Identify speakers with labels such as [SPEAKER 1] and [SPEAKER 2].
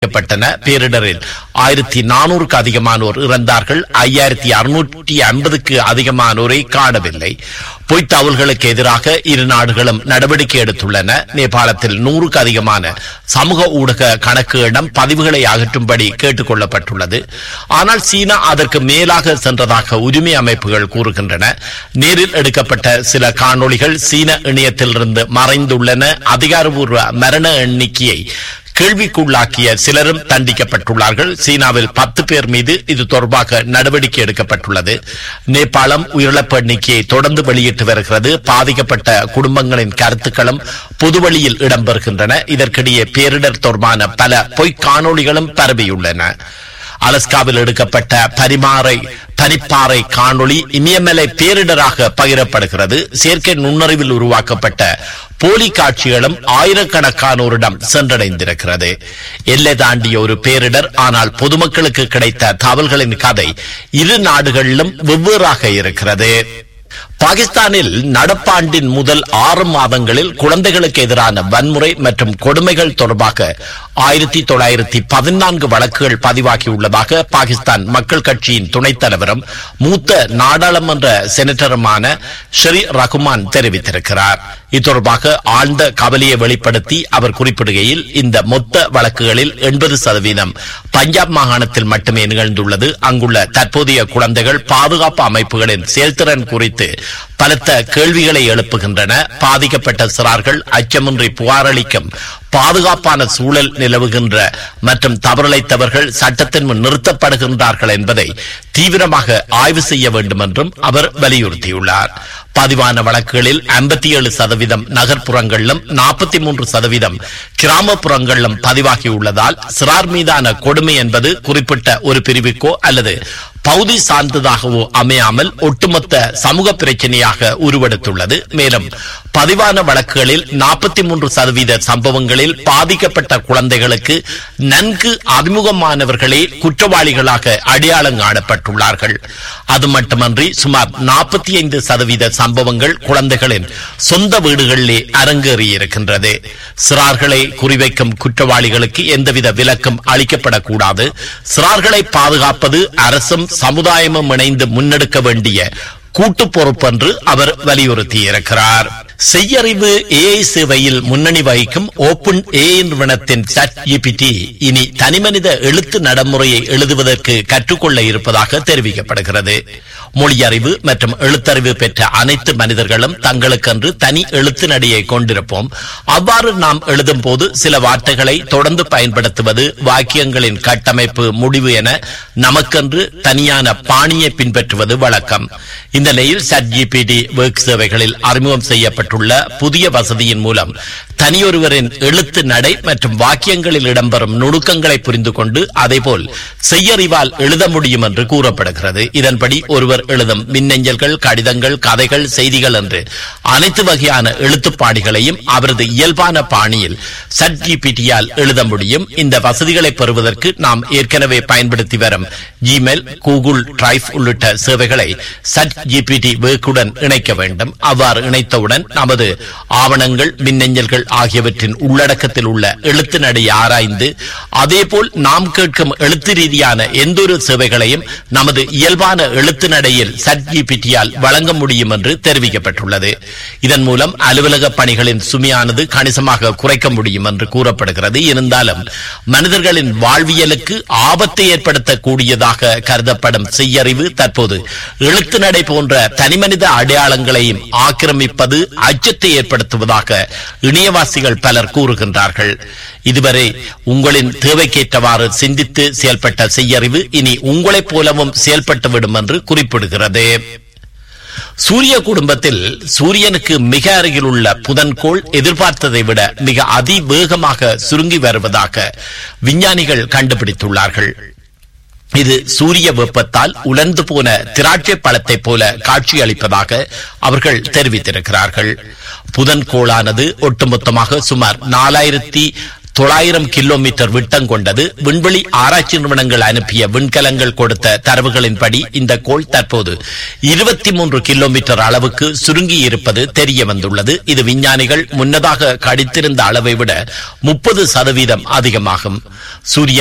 [SPEAKER 1] பாதிக்கப்பட்டன பேரிடரில் ஆயிரத்தி நானூறுக்கு அதிகமானோர் இறந்தார்கள் ஐயாயிரத்தி அறுநூற்றி ஐம்பதுக்கு அதிகமானோரை காணவில்லை பொய்த் தகவல்களுக்கு எதிராக இரு நாடுகளும் நடவடிக்கை எடுத்துள்ளன நேபாளத்தில் நூறுக்கு அதிகமான சமூக ஊடக கணக்குகளிடம் பதிவுகளை அகற்றும்படி கேட்டுக் கொள்ளப்பட்டுள்ளது ஆனால் சீனா அதற்கு மேலாக சென்றதாக உரிமை அமைப்புகள் கூறுகின்றன நேரில் எடுக்கப்பட்ட சில காணொளிகள் சீன இணையத்திலிருந்து மறைந்துள்ளன அதிகாரப்பூர்வ மரண எண்ணிக்கையை கேள்விக்குள்ளாக்கிய சிலரும் தண்டிக்கப்பட்டுள்ளார்கள் சீனாவில் பத்து பேர் மீது இது தொடர்பாக நடவடிக்கை எடுக்கப்பட்டுள்ளது நேபாளம் உயிரிழப்பு எண்ணிக்கையை தொடர்ந்து வெளியிட்டு வருகிறது பாதிக்கப்பட்ட குடும்பங்களின் கருத்துக்களும் பொதுவழியில் இடம்பெறுகின்றன இதற்கிடையே பேரிடர் தொடர்பான பல பொய்க் காணொளிகளும் பரவியுள்ளன அலஸ்காவில் எடுக்கப்பட்ட பரிமாறை பனிப்பாறை காணொளி இமயமலை பேரிடராக பகிரப்படுகிறது செயற்கை நுண்ணறிவில் உருவாக்கப்பட்ட போலி காட்சிகளும் ஆயிரக்கணக்கானோரிடம் சென்றடைந்திருக்கிறது எல்லை தாண்டிய ஒரு பேரிடர் ஆனால் பொதுமக்களுக்கு கிடைத்த தகவல்களின் கதை இரு நாடுகளிலும் வெவ்வேறாக இருக்கிறது பாகிஸ்தானில் நடப்பாண்டின் முதல் ஆறு மாதங்களில் குழந்தைகளுக்கு எதிரான வன்முறை மற்றும் கொடுமைகள் தொடர்பாக ஆயிரத்தி தொள்ளாயிரத்தி பதினான்கு வழக்குகள் பதிவாகியுள்ளதாக பாகிஸ்தான் மக்கள் கட்சியின் துணைத் தலைவரும் மூத்த நாடாளுமன்ற செனட்டருமான ஷெரி ரகுமான் தெரிவித்திருக்கிறார் இத்தொடர்பாக ஆழ்ந்த கவலையை வெளிப்படுத்தி அவர் குறிப்பிடுகையில் இந்த மொத்த வழக்குகளில் எண்பது சதவீதம் பஞ்சாப் மாகாணத்தில் மட்டுமே நிகழ்ந்துள்ளது அங்குள்ள தற்போதைய குழந்தைகள் பாதுகாப்பு அமைப்புகளின் செயல்திறன் குறித்து பலத்த கேள்விகளை எழுப்புகின்றன பாதிக்கப்பட்ட சிறார்கள் அச்சமின்றி புகாரளிக்கும் பாதுகாப்பான சூழல் நிலவுகின்ற மற்றும் தவறிழைத்தவர்கள் சட்டத்தின் முன் நிறுத்தப்படுகின்றார்கள் என்பதை தீவிரமாக ஆய்வு செய்ய வேண்டும் என்றும் அவர் வலியுறுத்தியுள்ளார் பதிவான வழக்குகளில் ஐம்பத்தி ஏழு சதவீதம் நகர்ப்புறங்களிலும் நாற்பத்தி மூன்று சதவீதம் கிராமப்புறங்களிலும் பதிவாகியுள்ளதால் சிறார் மீதான கொடுமை என்பது குறிப்பிட்ட ஒரு பிரிவுக்கோ அல்லது பகுதி சார்ந்ததாகவோ அமையாமல் ஒட்டுமொத்த சமூக பிரச்சனையாக உருவெடுத்துள்ளது மேலும் பதிவான வழக்குகளில் நாற்பத்தி மூன்று சதவீத சம்பவங்களில் பாதிக்கப்பட்ட குழந்தைகளுக்கு நன்கு அறிமுகமானவர்களே குற்றவாளிகளாக அடையாளம் காணப்பட்டுள்ளார்கள் அது மட்டுமன்றி சுமார் நாற்பத்தி ஐந்து சதவீத சம்பவங்கள் குழந்தைகளின் சொந்த வீடுகளிலே அரங்கேறியிருக்கின்றது சிறார்களை குறிவைக்கும் குற்றவாளிகளுக்கு எந்தவித விலக்கும் அளிக்கப்படக்கூடாது சிறார்களை பாதுகாப்பது அரசும் சமுதாயமும் இணைந்து முன்னெடுக்க வேண்டிய கூட்டு பொறுப்பென்று அவர் வலியுறுத்தியிருக்கிறார் செய்யறிவு ஏஐ சேவையில் முன்னணி வகிக்கும் ஓபன் ஏஐ நிறுவனத்தின் சட் ஜிபிடி இனி தனிமனித எழுத்து நடைமுறையை எழுதுவதற்கு கற்றுக்கொள்ள இருப்பதாக தெரிவிக்கப்படுகிறது மொழியறிவு மற்றும் எழுத்தறிவு பெற்ற அனைத்து மனிதர்களும் தங்களுக்கென்று தனி எழுத்து நடையை கொண்டிருப்போம் அவ்வாறு நாம் எழுதும் போது சில வார்த்தைகளை தொடர்ந்து பயன்படுத்துவது வாக்கியங்களின் கட்டமைப்பு முடிவு என நமக்கென்று தனியான பாணியை பின்பற்றுவது வழக்கம் இந்த நிலையில் சட் ஜிபிடி ஒர்க் சேவைகளில் அறிமுகம் செய்யப்பட்டுள்ள புதிய வசதியின் மூலம் தனியொருவரின் எழுத்து நடை மற்றும் வாக்கியங்களில் இடம்பெறும் நுணுக்கங்களை புரிந்து கொண்டு அதேபோல் செய்யறிவால் எழுத முடியும் என்று கூறப்படுகிறது இதன்படி ஒருவர் எழுதும் மின்னஞ்சல்கள் கடிதங்கள் கதைகள் செய்திகள் என்று அனைத்து வகையான எழுத்துப்பாடிகளையும் அவரது இயல்பான பாணியில் சட் ஜிபிடியால் எழுத முடியும் இந்த வசதிகளை பெறுவதற்கு நாம் ஏற்கனவே பயன்படுத்தி வரும் ஜிமெயில் கூகுள் டிரைவ் உள்ளிட்ட சேவைகளை சட் ஜிபிடி வேக்குடன் இணைக்க வேண்டும் அவ்வாறு இணைத்தவுடன் நமது ஆவணங்கள் மின்னஞ்சல்கள் ஆகியவற்றின் உள்ளடக்கத்தில் உள்ள எழுத்து நடை ஆராய்ந்து அதேபோல் நாம் கேட்கும் எழுத்து ரீதியான எந்தொரு சேவைகளையும் நமது இயல்பான எழுத்து நடையில் சட் ஜிபிடியால் வழங்க முடியும் என்று தெரிவிக்கப்பட்டுள்ளது இதன் மூலம் அலுவலக பணிகளின் சுமையானது கணிசமாக குறைக்க முடியும் என்று கூறப்படுகிறது இருந்தாலும் மனிதர்களின் வாழ்வியலுக்கு ஆபத்தை ஏற்படுத்தக்கூடியதாக கருதப்படும் செய்யறிவு தற்போது எழுத்து நடை போன்ற தனிமனித அடையாளங்களையும் ஆக்கிரமிப்பது அச்சத்தை ஏற்படுத்துவதாக இணையவாசிகள் பலர் கூறுகின்றார்கள் இதுவரை உங்களின் தேவைக்கேற்றவாறு சிந்தித்து செயல்பட்ட செய்யறிவு இனி உங்களைப் போலவும் செயல்பட்டுவிடும் என்று குறிப்பிடுகிறது சூரிய குடும்பத்தில் சூரியனுக்கு மிக அருகில் உள்ள புதன்கோள் எதிர்பார்த்ததை விட மிக அதிவேகமாக சுருங்கி வருவதாக விஞ்ஞானிகள் கண்டுபிடித்துள்ளார்கள் இது சூரிய வெப்பத்தால் உலர்ந்து போன திராட்சை பழத்தை போல காட்சியளிப்பதாக அவர்கள் தெரிவித்திருக்கிறார்கள் புதன் கோளானது ஒட்டுமொத்தமாக சுமார் நாலாயிரத்தி தொள்ளாயிரம் கிலோமீட்டர் விட்டம் கொண்டது விண்வெளி ஆராய்ச்சி நிறுவனங்கள் அனுப்பிய விண்கலங்கள் கொடுத்த தரவுகளின்படி இந்த கோள் தற்போது இருபத்தி மூன்று கிலோமீட்டர் அளவுக்கு சுருங்கி இருப்பது தெரிய வந்துள்ளது இது விஞ்ஞானிகள் முன்னதாக கடித்திருந்த அளவை விட முப்பது சதவீதம் அதிகமாகும் சூரிய